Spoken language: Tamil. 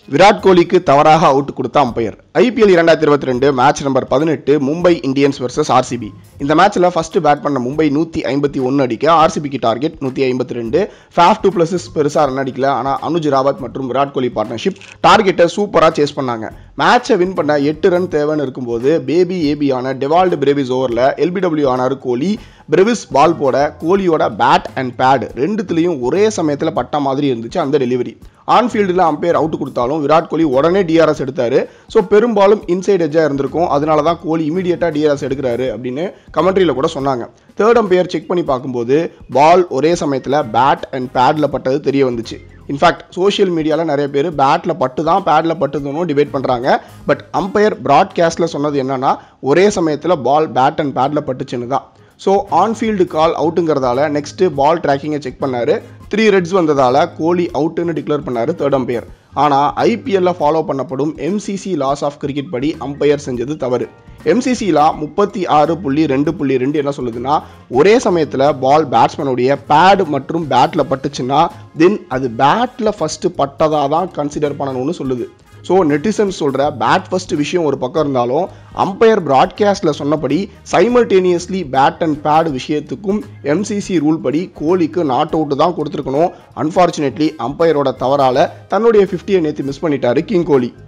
விராட் கோலிக்கு தவறாக அவுட் கொடுத்த அம்பையர் ஐபிஎல் இரண்டாயிரத்தி இருபத்தி ரெண்டு மேட்ச் நம்பர் பதினெட்டு மும்பை இந்தியன்ஸ் வர்சஸ் ஆர்சிபி இந்த மேட்ச்ல ஃபர்ஸ்ட் பேட் பண்ண மும்பை நூற்றி ஐம்பத்தி ஒன்று அடிக்க ஆர்சிபிக்கு டார்கெட் நூற்றி ஐம்பத்தி ரெண்டு ஃபேஃப் டூ பிளஸஸ் பெருசாக ரன் அடிக்கல ஆனால் அனுஜ் ராவத் மற்றும் விராட் கோலி பார்ட்னர்ஷிப் டார்கெட்டை சூப்பராக சேஸ் பண்ணாங்க மேட்சை வின் பண்ண எட்டு ரன் தேவைன்னு இருக்கும்போது பேபி ஏபியான டெவால்டு பிரேவிஸ் ஓவரில் எல்பிடபிள்யூ ஆனார் கோலி பிரேவிஸ் பால் போட கோலியோட பேட் அண்ட் பேட் ரெண்டுத்துலேயும் ஒரே சமயத்தில் பட்ட மாதிரி இருந்துச்சு அந்த டெலிவரி ஆன்ஃபீல்டில் அம்பையர் அவுட் கொடுத்தாலும் விராட் கோலி உடனே டிஆர்எஸ் எடுத்தார் ஸோ பெரும்பாலும் இன்சைட் எஜ்ஜாக இருந்திருக்கும் அதனால தான் கோலி இமீடியட்டாக டிஆர்எஸ் எடுக்கிறாரு அப்படின்னு கமெண்ட்ரியில் கூட சொன்னாங்க தேர்ட் அம்பையர் செக் பண்ணி பார்க்கும்போது பால் ஒரே சமயத்தில் பேட் அண்ட் பேடில் பட்டது தெரிய வந்துச்சு இன்ஃபேக்ட் சோஷியல் மீடியாவில் நிறைய பேர் பேட்டில் பட்டு தான் பேடில் பட்டுதுன்னு டிபேட் பண்ணுறாங்க பட் அம்பையர் ப்ராட்காஸ்ட்டில் சொன்னது என்னன்னா ஒரே சமயத்தில் பால் பேட் அண்ட் பேடில் பட்டுச்சுன்னு தான் ஸோ ஆன்ஃபீல்டு கால் அவுட்டுங்கிறதால நெக்ஸ்ட்டு பால் ட்ராக்கிங்கை செக் பண்ணார் த்ரீ ரெட்ஸ் வந்ததால் கோலி அவுட்டுன்னு டிக்ளேர் பண்ணார் தேர்ட் அம்பையர் ஆனால் ஐபிஎல்ல ஃபாலோ பண்ணப்படும் எம்சிசி லாஸ் ஆஃப் கிரிக்கெட் படி அம்பையர் செஞ்சது தவறு எம்சிசி லா முப்பத்தி ஆறு புள்ளி ரெண்டு புள்ளி ரெண்டு என்ன சொல்லுதுன்னா ஒரே சமயத்தில் பால் பேட்ஸ்மேனுடைய பேட் மற்றும் பேட்டில் பட்டுச்சுன்னா தென் அது பேட்டில் ஃபஸ்ட்டு பட்டதாக தான் கன்சிடர் பண்ணணும்னு சொல்லுது ஸோ நெட்டிசன்ஸ் சொல்கிற பேட் ஃபர்ஸ்ட் விஷயம் ஒரு பக்கம் இருந்தாலும் அம்பையர் ப்ராட்காஸ்ட்டில் சொன்னபடி சைமல்டேனியஸ்லி பேட் அண்ட் பேட் விஷயத்துக்கும் எம்சிசி ரூல் படி கோலிக்கு நாட் அவுட் தான் கொடுத்துருக்கணும் அன்ஃபார்ச்சுனேட்லி அம்பையரோட தவறால் தன்னுடைய ஃபிஃப்டியை நேற்று மிஸ் பண்ணிட்டாரு கிங் கோலி